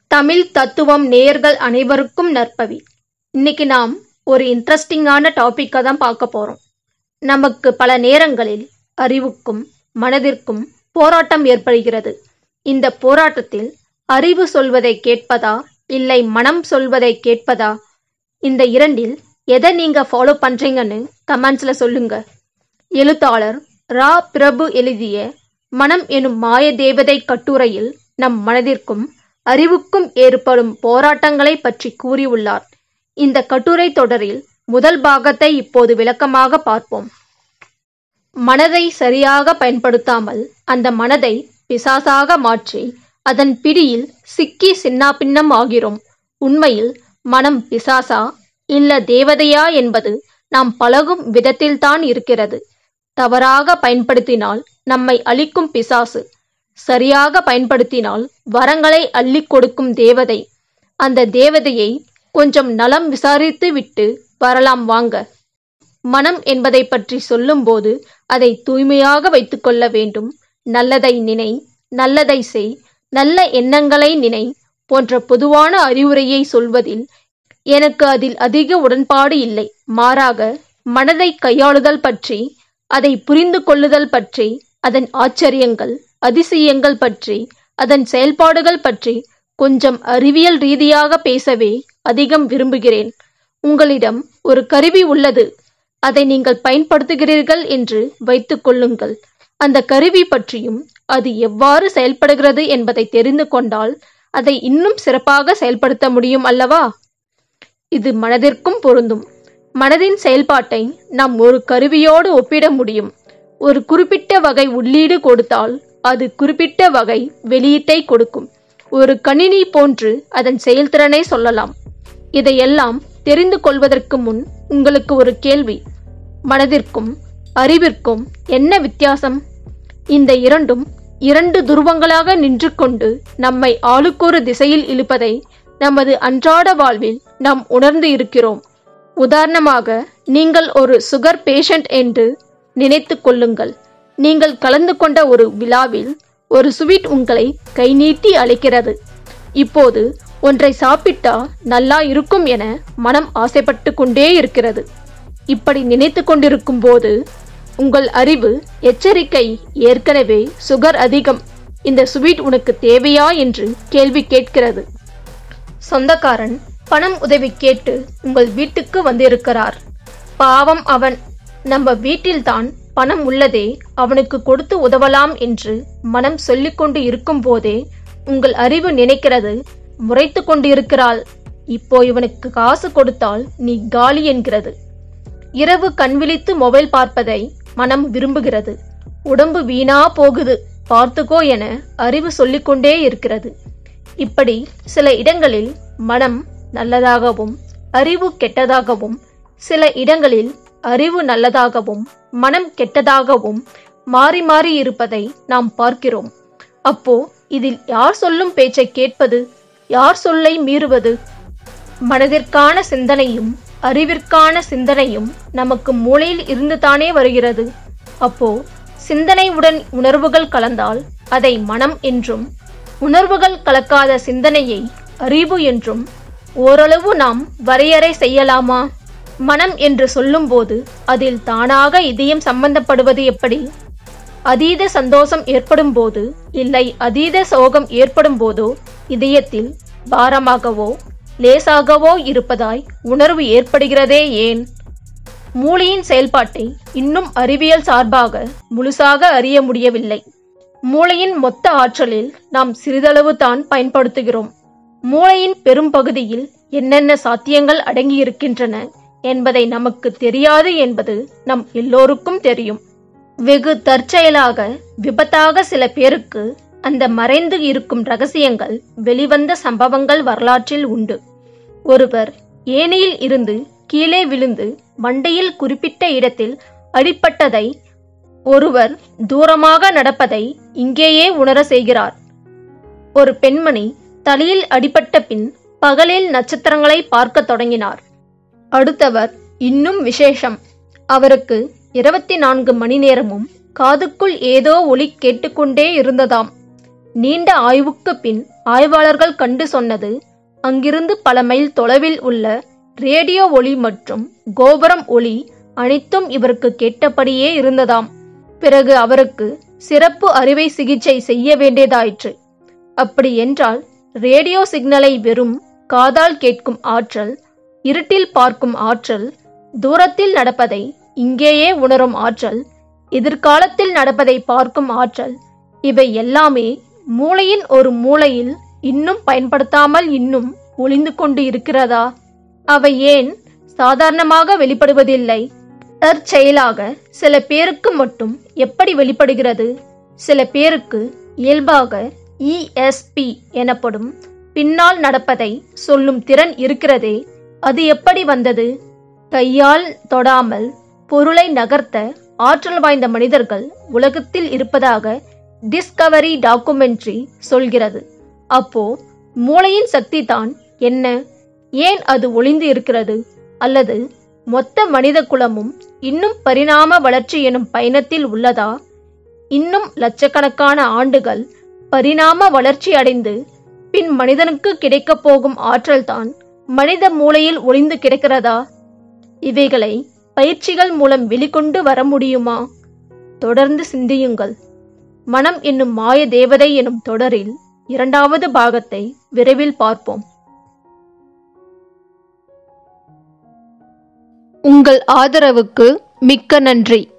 தமிழ் தத்துவம் நேயர்கள் அனைவருக்கும் நற்பவி இன்னைக்கு நாம் ஒரு இன்ட்ரெஸ்டிங்கான டாப்பிக்கை தான் பார்க்க போகிறோம் நமக்கு பல நேரங்களில் அறிவுக்கும் மனதிற்கும் போராட்டம் ஏற்படுகிறது இந்த போராட்டத்தில் அறிவு சொல்வதை கேட்பதா இல்லை மனம் சொல்வதை கேட்பதா இந்த இரண்டில் எதை நீங்க ஃபாலோ பண்றீங்கன்னு கமெண்ட்ஸ்ல சொல்லுங்க எழுத்தாளர் ரா பிரபு எழுதிய மனம் எனும் மாய தேவதை கட்டுரையில் நம் மனதிற்கும் அறிவுக்கும் ஏற்படும் போராட்டங்களை பற்றி கூறியுள்ளார் இந்த கட்டுரை தொடரில் முதல் பாகத்தை இப்போது விளக்கமாக பார்ப்போம் மனதை சரியாக பயன்படுத்தாமல் அந்த மனதை பிசாசாக மாற்றி அதன் பிடியில் சிக்கி சின்னாபின்னம் ஆகிறோம் உண்மையில் மனம் பிசாசா இல்ல தேவதையா என்பது நாம் பழகும் விதத்தில்தான் இருக்கிறது தவறாக பயன்படுத்தினால் நம்மை அழிக்கும் பிசாசு சரியாக பயன்படுத்தினால் வரங்களை அள்ளிக் கொடுக்கும் தேவதை அந்த தேவதையை கொஞ்சம் நலம் விசாரித்து விட்டு வரலாம் வாங்க மனம் என்பதை பற்றி சொல்லும்போது அதை தூய்மையாக வைத்துக்கொள்ள வேண்டும் நல்லதை நினை நல்லதை செய் நல்ல எண்ணங்களை நினை போன்ற பொதுவான அறிவுரையை சொல்வதில் எனக்கு அதில் அதிக உடன்பாடு இல்லை மாறாக மனதை கையாளுதல் பற்றி அதை புரிந்து கொள்ளுதல் பற்றி அதன் ஆச்சரியங்கள் அதிசயங்கள் பற்றி அதன் செயல்பாடுகள் பற்றி கொஞ்சம் அறிவியல் ரீதியாக பேசவே அதிகம் விரும்புகிறேன் உங்களிடம் ஒரு கருவி உள்ளது அதை நீங்கள் பயன்படுத்துகிறீர்கள் என்று வைத்துக் கொள்ளுங்கள் அந்த கருவி பற்றியும் அது எவ்வாறு செயல்படுகிறது என்பதை தெரிந்து கொண்டால் அதை இன்னும் சிறப்பாக செயல்படுத்த முடியும் அல்லவா இது மனதிற்கும் பொருந்தும் மனதின் செயல்பாட்டை நாம் ஒரு கருவியோடு ஒப்பிட முடியும் ஒரு குறிப்பிட்ட வகை உள்ளீடு கொடுத்தால் அது குறிப்பிட்ட வகை வெளியீட்டை கொடுக்கும் ஒரு கணினி போன்று அதன் செயல்திறனை சொல்லலாம் இதையெல்லாம் தெரிந்து கொள்வதற்கு முன் உங்களுக்கு ஒரு கேள்வி மனதிற்கும் அறிவிற்கும் என்ன வித்தியாசம் இந்த இரண்டும் இரண்டு துருவங்களாக நின்று கொண்டு நம்மை ஆளுக்கொரு திசையில் இழுப்பதை நமது அன்றாட வாழ்வில் நாம் உணர்ந்து இருக்கிறோம் உதாரணமாக நீங்கள் ஒரு சுகர் பேஷண்ட் என்று நினைத்து கொள்ளுங்கள் நீங்கள் கலந்து கொண்ட ஒரு விழாவில் ஒரு ஸ்வீட் உங்களை கை நீட்டி அழைக்கிறது இப்போது ஒன்றை சாப்பிட்டா நல்லா இருக்கும் என மனம் ஆசைப்பட்டு கொண்டே இருக்கிறது இப்படி நினைத்து கொண்டிருக்கும் போது உங்கள் அறிவு எச்சரிக்கை ஏற்கனவே சுகர் அதிகம் இந்த ஸ்வீட் உனக்கு தேவையா என்று கேள்வி கேட்கிறது சொந்தக்காரன் பணம் உதவி கேட்டு உங்கள் வீட்டுக்கு வந்திருக்கிறார் பாவம் அவன் நம்ம வீட்டில்தான் பணம் உள்ளதே அவனுக்கு கொடுத்து உதவலாம் என்று மனம் சொல்லிக்கொண்டு இருக்கும் போதே உங்கள் அறிவு நினைக்கிறது முறைத்து கொண்டிருக்கிறாள் இப்போ இவனுக்கு காசு கொடுத்தால் நீ காலி என்கிறது இரவு கண்விழித்து மொபைல் பார்ப்பதை மனம் விரும்புகிறது உடம்பு வீணா போகுது பார்த்துக்கோ என அறிவு சொல்லிக்கொண்டே இருக்கிறது இப்படி சில இடங்களில் மனம் நல்லதாகவும் அறிவு கெட்டதாகவும் சில இடங்களில் அறிவு நல்லதாகவும் மனம் கெட்டதாகவும் மாறி மாறி இருப்பதை நாம் பார்க்கிறோம் அப்போ இதில் யார் சொல்லும் பேச்சை கேட்பது யார் சொல்லை மீறுவது மனதிற்கான சிந்தனையும் அறிவிற்கான சிந்தனையும் நமக்கு மூளையில் இருந்து தானே வருகிறது அப்போ சிந்தனையுடன் உணர்வுகள் கலந்தால் அதை மனம் என்றும் உணர்வுகள் கலக்காத சிந்தனையை அறிவு என்றும் ஓரளவு நாம் வரையறை செய்யலாமா மனம் என்று சொல்லும்போது அதில் தானாக இதயம் சம்பந்தப்படுவது எப்படி அதீத சந்தோஷம் ஏற்படும் போது இல்லை அதீத சோகம் ஏற்படும் போதோ இதயத்தில் பாரமாகவோ லேசாகவோ இருப்பதாய் உணர்வு ஏற்படுகிறதே ஏன் மூளையின் செயல்பாட்டை இன்னும் அறிவியல் சார்பாக முழுசாக அறிய முடியவில்லை மூளையின் மொத்த ஆற்றலில் நாம் சிறிதளவு தான் பயன்படுத்துகிறோம் மூளையின் பெரும்பகுதியில் என்னென்ன சாத்தியங்கள் அடங்கியிருக்கின்றன என்பதை நமக்கு தெரியாது என்பது நம் எல்லோருக்கும் தெரியும் வெகு தற்செயலாக விபத்தாக சில பேருக்கு அந்த மறைந்து இருக்கும் ரகசியங்கள் வெளிவந்த சம்பவங்கள் வரலாற்றில் உண்டு ஒருவர் ஏணியில் இருந்து கீழே விழுந்து மண்டையில் குறிப்பிட்ட இடத்தில் அடிப்பட்டதை ஒருவர் தூரமாக நடப்பதை இங்கேயே உணர செய்கிறார் ஒரு பெண்மணி தலையில் அடிபட்ட பின் பகலில் நட்சத்திரங்களை பார்க்கத் தொடங்கினார் அடுத்தவர் இன்னும் விசேஷம் அவருக்கு இருபத்தி நான்கு மணி நேரமும் காதுக்குள் ஏதோ ஒலி கேட்டுக்கொண்டே இருந்ததாம் நீண்ட ஆய்வுக்கு பின் ஆய்வாளர்கள் கண்டு சொன்னது அங்கிருந்து பல மைல் தொலைவில் உள்ள ரேடியோ ஒளி மற்றும் கோபுரம் ஒளி அனைத்தும் இவருக்கு கேட்டபடியே இருந்ததாம் பிறகு அவருக்கு சிறப்பு அறுவை சிகிச்சை செய்ய வேண்டியதாயிற்று அப்படி என்றால் ரேடியோ சிக்னலை வெறும் காதால் கேட்கும் ஆற்றல் இருட்டில் பார்க்கும் ஆற்றல் தூரத்தில் நடப்பதை இங்கேயே உணரும் ஆற்றல் எதிர்காலத்தில் நடப்பதை பார்க்கும் ஆற்றல் இவை எல்லாமே மூளையின் ஒரு மூலையில் இன்னும் பயன்படுத்தாமல் இன்னும் ஒளிந்து கொண்டு இருக்கிறதா அவை ஏன் சாதாரணமாக வெளிப்படுவதில்லை தற்செயலாக சில பேருக்கு மட்டும் எப்படி வெளிப்படுகிறது சில பேருக்கு இயல்பாக இஎஸ்பி எனப்படும் பின்னால் நடப்பதை சொல்லும் திறன் இருக்கிறதே அது எப்படி வந்தது கையால் தொடாமல் பொருளை நகர்த்த ஆற்றல் வாய்ந்த மனிதர்கள் உலகத்தில் இருப்பதாக டிஸ்கவரி டாக்குமெண்ட்ரி சொல்கிறது அப்போ மூளையின் சக்தி தான் என்ன ஏன் அது ஒளிந்து இருக்கிறது அல்லது மொத்த மனித குலமும் இன்னும் பரிணாம வளர்ச்சி எனும் பயணத்தில் உள்ளதா இன்னும் லட்சக்கணக்கான ஆண்டுகள் பரிணாம வளர்ச்சி அடைந்து பின் மனிதனுக்கு கிடைக்கப் போகும் ஆற்றல்தான் மனித மூளையில் ஒளிந்து கிடக்கிறதா இவைகளை பயிற்சிகள் மூலம் வெளிக்கொண்டு வர முடியுமா தொடர்ந்து சிந்தியுங்கள் மனம் என்னும் மாய தேவதை எனும் தொடரில் இரண்டாவது பாகத்தை விரைவில் பார்ப்போம் உங்கள் ஆதரவுக்கு மிக்க நன்றி